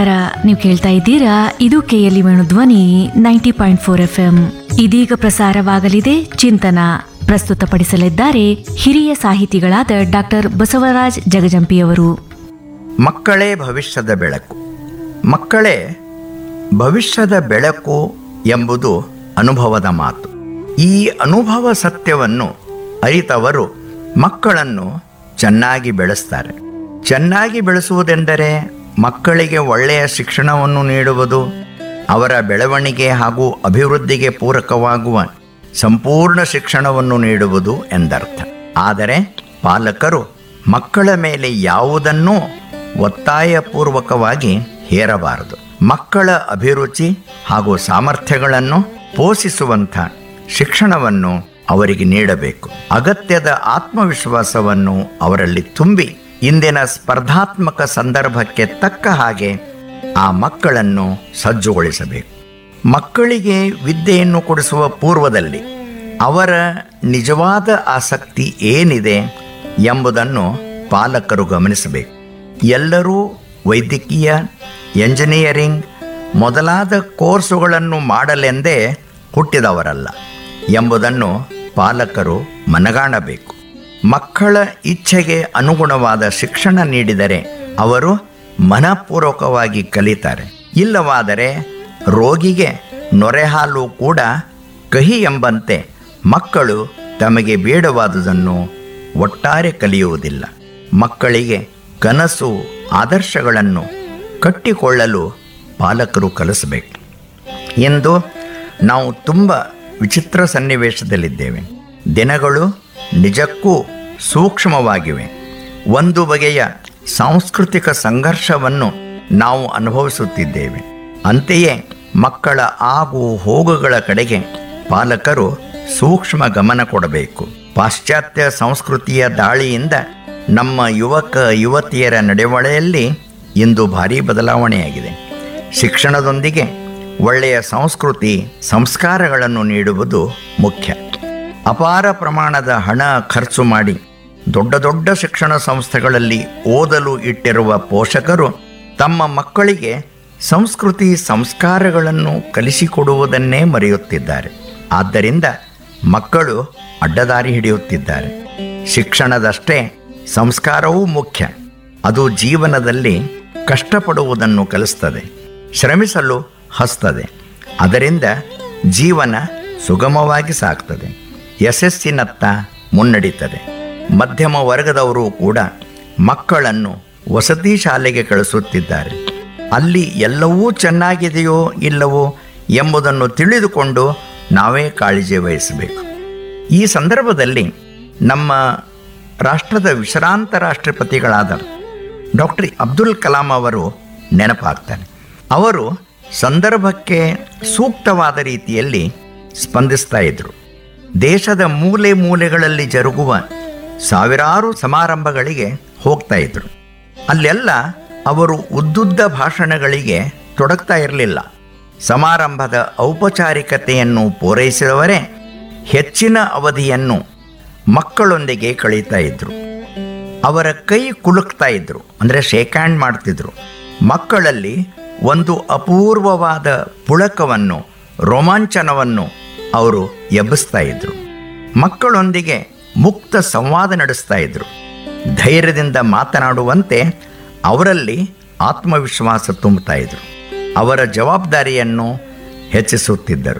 ನಮಸ್ಕಾರ ನೀವು ಕೇಳ್ತಾ ಇದ್ದೀರಾ ಇದು KLE Venu Dhwani ninety point four F M ಇದೀಗ ಪ್ರಸಾರವಾಗಲಿದೆ ಚಿಂತನ ಪ್ರಸ್ತುತಪಡಿಸಲಿದ್ದಾರೆ ಹಿರಿಯ ಸಾಹಿತಿಗಳಾದ ಡಾಕ್ಟರ್ ಬಸವರಾಜ್ ಜಗಜಂಪಿಯವರು ಮಕ್ಕಳೇ ಭವಿಷ್ಯದ ಬೆಳಕು ಮಕ್ಕಳೇ ಭವಿಷ್ಯದ ಬೆಳಕು ಎಂಬುದು ಅನುಭವದ ಮಾತು ಈ ಅನುಭವ ಸತ್ಯವನ್ನು ಅರಿತವರು ಮಕ್ಕಳನ್ನು ಚೆನ್ನಾಗಿ ಬೆಳೆಸ್ತಾರೆ ಚೆನ್ನಾಗಿ ಬೆಳೆಸುವುದೆಂದರೆ ಮಕ್ಕಳಿಗೆ ಒಳ್ಳೆಯ ಶಿಕ್ಷಣವನ್ನು ನೀಡುವುದು ಅವರ ಬೆಳವಣಿಗೆ ಹಾಗೂ ಅಭಿವೃದ್ಧಿಗೆ ಪೂರಕವಾಗುವ ಸಂಪೂರ್ಣ ಶಿಕ್ಷಣವನ್ನು ನೀಡುವುದು ಎಂದರ್ಥ ಆದರೆ ಪಾಲಕರು ಮಕ್ಕಳ ಮೇಲೆ ಯಾವುದನ್ನೂ ಒತ್ತಾಯಪೂರ್ವಕವಾಗಿ ಹೇರಬಾರದು ಮಕ್ಕಳ ಅಭಿರುಚಿ ಹಾಗೂ ಸಾಮರ್ಥ್ಯಗಳನ್ನು ಪೋಷಿಸುವಂಥ ಶಿಕ್ಷಣವನ್ನು ಅವರಿಗೆ ನೀಡಬೇಕು ಅಗತ್ಯದ ಆತ್ಮವಿಶ್ವಾಸವನ್ನು ಅವರಲ್ಲಿ ತುಂಬಿ ಇಂದಿನ ಸ್ಪರ್ಧಾತ್ಮಕ ಸಂದರ್ಭಕ್ಕೆ ತಕ್ಕ ಹಾಗೆ ಆ ಮಕ್ಕಳನ್ನು ಸಜ್ಜುಗೊಳಿಸಬೇಕು ಮಕ್ಕಳಿಗೆ ವಿದ್ಯೆಯನ್ನು ಕೊಡಿಸುವ ಪೂರ್ವದಲ್ಲಿ ಅವರ ನಿಜವಾದ ಆಸಕ್ತಿ ಏನಿದೆ ಎಂಬುದನ್ನು ಪಾಲಕರು ಗಮನಿಸಬೇಕು ಎಲ್ಲರೂ ವೈದ್ಯಕೀಯ ಎಂಜಿನಿಯರಿಂಗ್ ಮೊದಲಾದ ಕೋರ್ಸುಗಳನ್ನು ಮಾಡಲೆಂದೇ ಹುಟ್ಟಿದವರಲ್ಲ ಎಂಬುದನ್ನು ಪಾಲಕರು ಮನಗಾಣಬೇಕು ಮಕ್ಕಳ ಇಚ್ಛೆಗೆ ಅನುಗುಣವಾದ ಶಿಕ್ಷಣ ನೀಡಿದರೆ ಅವರು ಮನಪೂರ್ವಕವಾಗಿ ಕಲಿತಾರೆ ಇಲ್ಲವಾದರೆ ರೋಗಿಗೆ ನೊರೆಹಾಲು ಕೂಡ ಕಹಿ ಎಂಬಂತೆ ಮಕ್ಕಳು ತಮಗೆ ಬೇಡವಾದುದನ್ನು ಒಟ್ಟಾರೆ ಕಲಿಯುವುದಿಲ್ಲ ಮಕ್ಕಳಿಗೆ ಕನಸು ಆದರ್ಶಗಳನ್ನು ಕಟ್ಟಿಕೊಳ್ಳಲು ಪಾಲಕರು ಕಲಿಸಬೇಕು ಇಂದು ನಾವು ತುಂಬ ವಿಚಿತ್ರ ಸನ್ನಿವೇಶದಲ್ಲಿದ್ದೇವೆ ದಿನಗಳು ನಿಜಕ್ಕೂ ಸೂಕ್ಷ್ಮವಾಗಿವೆ ಒಂದು ಬಗೆಯ ಸಾಂಸ್ಕೃತಿಕ ಸಂಘರ್ಷವನ್ನು ನಾವು ಅನುಭವಿಸುತ್ತಿದ್ದೇವೆ ಅಂತೆಯೇ ಮಕ್ಕಳ ಆಗು ಹೋಗುಗಳ ಕಡೆಗೆ ಪಾಲಕರು ಸೂಕ್ಷ್ಮ ಗಮನ ಕೊಡಬೇಕು ಪಾಶ್ಚಾತ್ಯ ಸಂಸ್ಕೃತಿಯ ದಾಳಿಯಿಂದ ನಮ್ಮ ಯುವಕ ಯುವತಿಯರ ನಡವಳಿಯಲ್ಲಿ ಇಂದು ಭಾರೀ ಬದಲಾವಣೆಯಾಗಿದೆ ಶಿಕ್ಷಣದೊಂದಿಗೆ ಒಳ್ಳೆಯ ಸಂಸ್ಕೃತಿ ಸಂಸ್ಕಾರಗಳನ್ನು ನೀಡುವುದು ಮುಖ್ಯ ಅಪಾರ ಪ್ರಮಾಣದ ಹಣ ಖರ್ಚು ಮಾಡಿ ದೊಡ್ಡ ದೊಡ್ಡ ಶಿಕ್ಷಣ ಸಂಸ್ಥೆಗಳಲ್ಲಿ ಓದಲು ಇಟ್ಟಿರುವ ಪೋಷಕರು ತಮ್ಮ ಮಕ್ಕಳಿಗೆ ಸಂಸ್ಕೃತಿ ಸಂಸ್ಕಾರಗಳನ್ನು ಕಲಿಸಿಕೊಡುವುದನ್ನೇ ಮರೆಯುತ್ತಿದ್ದಾರೆ ಆದ್ದರಿಂದ ಮಕ್ಕಳು ಅಡ್ಡದಾರಿ ಹಿಡಿಯುತ್ತಿದ್ದಾರೆ ಶಿಕ್ಷಣದಷ್ಟೇ ಸಂಸ್ಕಾರವೂ ಮುಖ್ಯ ಅದು ಜೀವನದಲ್ಲಿ ಕಷ್ಟಪಡುವುದನ್ನು ಕಲಿಸ್ತದೆ ಶ್ರಮಿಸಲು ಹಸ್ತದೆ ಅದರಿಂದ ಜೀವನ ಸುಗಮವಾಗಿ ಸಾಗ್ತದೆ ಯಶಸ್ಸಿನತ್ತ ಮುನ್ನಡೀತದೆ ಮಧ್ಯಮ ವರ್ಗದವರು ಕೂಡ ಮಕ್ಕಳನ್ನು ವಸತಿ ಶಾಲೆಗೆ ಕಳಿಸುತ್ತಿದ್ದಾರೆ ಅಲ್ಲಿ ಎಲ್ಲವೂ ಚೆನ್ನಾಗಿದೆಯೋ ಇಲ್ಲವೋ ಎಂಬುದನ್ನು ತಿಳಿದುಕೊಂಡು ನಾವೇ ಕಾಳಜಿ ವಹಿಸಬೇಕು ಈ ಸಂದರ್ಭದಲ್ಲಿ ನಮ್ಮ ರಾಷ್ಟ್ರದ ವಿಶ್ರಾಂತ ರಾಷ್ಟ್ರಪತಿಗಳಾದ ಡಾಕ್ಟರ್ ಅಬ್ದುಲ್ ಕಲಾಂ ಅವರು ನೆನಪಾಗ್ತಾರೆ ಅವರು ಸಂದರ್ಭಕ್ಕೆ ಸೂಕ್ತವಾದ ರೀತಿಯಲ್ಲಿ ಸ್ಪಂದಿಸ್ತಾ ಇದ್ದರು ದೇಶದ ಮೂಲೆ ಮೂಲೆಗಳಲ್ಲಿ ಜರುಗುವ ಸಾವಿರಾರು ಸಮಾರಂಭಗಳಿಗೆ ಹೋಗ್ತಾ ಇದ್ರು ಅಲ್ಲೆಲ್ಲ ಅವರು ಉದ್ದುದ್ದ ಭಾಷಣಗಳಿಗೆ ತೊಡಗ್ತಾ ಇರಲಿಲ್ಲ ಸಮಾರಂಭದ ಔಪಚಾರಿಕತೆಯನ್ನು ಪೂರೈಸಿದವರೇ ಹೆಚ್ಚಿನ ಅವಧಿಯನ್ನು ಮಕ್ಕಳೊಂದಿಗೆ ಕಳೀತಾ ಇದ್ರು ಅವರ ಕೈ ಕುಲುಕ್ತಾ ಇದ್ರು ಅಂದರೆ ಶೇಕ್ ಹ್ಯಾಂಡ್ ಮಾಡ್ತಿದ್ರು ಮಕ್ಕಳಲ್ಲಿ ಒಂದು ಅಪೂರ್ವವಾದ ಪುಳಕವನ್ನು ರೋಮಾಂಚನವನ್ನು ಅವರು ಎಬ್ಬಿಸ್ತಾ ಇದ್ರು ಮಕ್ಕಳೊಂದಿಗೆ ಮುಕ್ತ ಸಂವಾದ ನಡೆಸ್ತಾ ಇದ್ರು ಧೈರ್ಯದಿಂದ ಮಾತನಾಡುವಂತೆ ಅವರಲ್ಲಿ ಆತ್ಮವಿಶ್ವಾಸ ತುಂಬುತ್ತಾ ಇದ್ರು ಅವರ ಜವಾಬ್ದಾರಿಯನ್ನು ಹೆಚ್ಚಿಸುತ್ತಿದ್ದರು